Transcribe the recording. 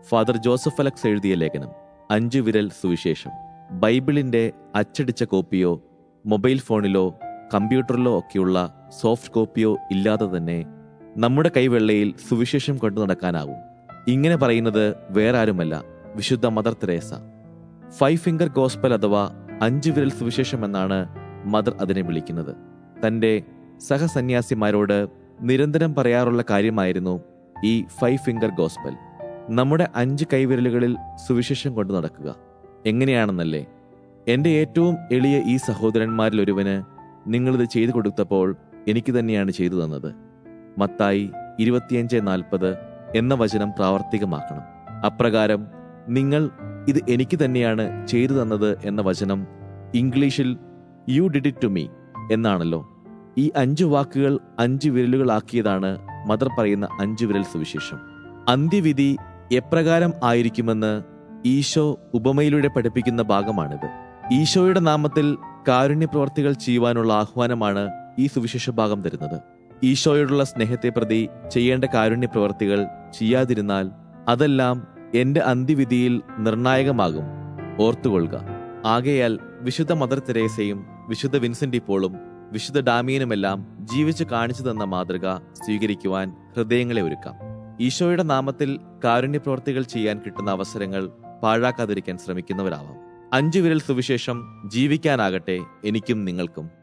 father Joseph Alex എഴുതിയ ലേഖനം അഞ്ചു വിരൽ സുവിശേഷം ബൈബിളിന്റെ അച്ചടിച്ച കോപ്പിയോ മൊബൈൽ ഫോണിലോ കമ്പ്യൂട്ടറിലോ ഒക്കെയുള്ള സോഫ്റ്റ് കോപ്പിയോ ഇല്ലാതെ തന്നെ നമ്മുടെ കൈവെള്ളയിൽ സുവിശേഷം കൊണ്ടു നടക്കാനാവും ഇങ്ങനെ പറയുന്നത് വേറെ ആരുമല്ല വിശുദ്ധ mother Teresa five finger gospel അഥവാ അഞ്ചു വിരൽ സുവിശേഷം എന്നാണ് മദർ അതിനെ വിളിക്കുന്നത് തന്റെ സഹസന്യാസിമാരോട് നിരന്തരം പറയാറുള്ള കാര്യമായിരുന്നു ഈ ഫൈവ് ഫിംഗർ ഗോസ്പൽ നമ്മുടെ അഞ്ച് കൈവിരലുകളിൽ സുവിശേഷം കൊണ്ടു നടക്കുക എങ്ങനെയാണെന്നല്ലേ എന്റെ ഏറ്റവും എളിയ ഈ സഹോദരന്മാരിൽ ഒരുവന് നിങ്ങളിത് ചെയ്തു കൊടുത്തപ്പോൾ എനിക്ക് തന്നെയാണ് ചെയ്തു തന്നത് മത്തായി ഇരുപത്തിയഞ്ച് നാൽപ്പത് എന്ന വചനം പ്രാവർത്തികമാക്കണം അപ്രകാരം നിങ്ങൾ ഇത് എനിക്ക് തന്നെയാണ് ചെയ്തു തന്നത് എന്ന വചനം ഇംഗ്ലീഷിൽ you did it to me എന്നാണല്ലോ ഈ അഞ്ചു വാക്കുകൾ അഞ്ചു വിരലുകളാക്കിയതാണ് മദർ പറയുന്ന അഞ്ചു വിരൽ സുവിശേഷം അന്ത്യവിധി എപ്രകാരം ആയിരിക്കുമെന്ന് ഈശോ ഉപമയിലൂടെ പഠിപ്പിക്കുന്ന ഭാഗമാണിത് ഈശോയുടെ നാമത്തിൽ കാരുണ്യ പ്രവർത്തികൾ ചെയ്യുവാനുള്ള ആഹ്വാനമാണ് ഈ സുവിശേഷ ഭാഗം തരുന്നത് ഈശോയോടുള്ള സ്നേഹത്തെ പ്രതി ചെയ്യേണ്ട കാരുണ്യ പ്രവർത്തികൾ ചെയ്യാതിരുന്നാൽ അതെല്ലാം എന്റെ അന്ത്യവിധിയിൽ നിർണായകമാകും ഓർത്തുകൊള്ളുക ആകയാൽ വിശുദ്ധ മദർ തെരേസയും വിശുദ്ധ വിൻസെന്റ് ഇപ്പോളും വിശുദ്ധ ഡാമിയനുമെല്ലാം ജീവിച്ച് കാണിച്ചു തന്ന മാതൃക സ്വീകരിക്കുവാൻ ഹൃദയങ്ങളെ ഒരുക്കാം ഈശോയുടെ നാമത്തിൽ കാരുണ്യ പ്രവർത്തികൾ ചെയ്യാൻ കിട്ടുന്ന അവസരങ്ങൾ പാഴാക്കാതിരിക്കാൻ ശ്രമിക്കുന്നവരാവാം അഞ്ചു വിരൽ സുവിശേഷം ജീവിക്കാനാകട്ടെ എനിക്കും നിങ്ങൾക്കും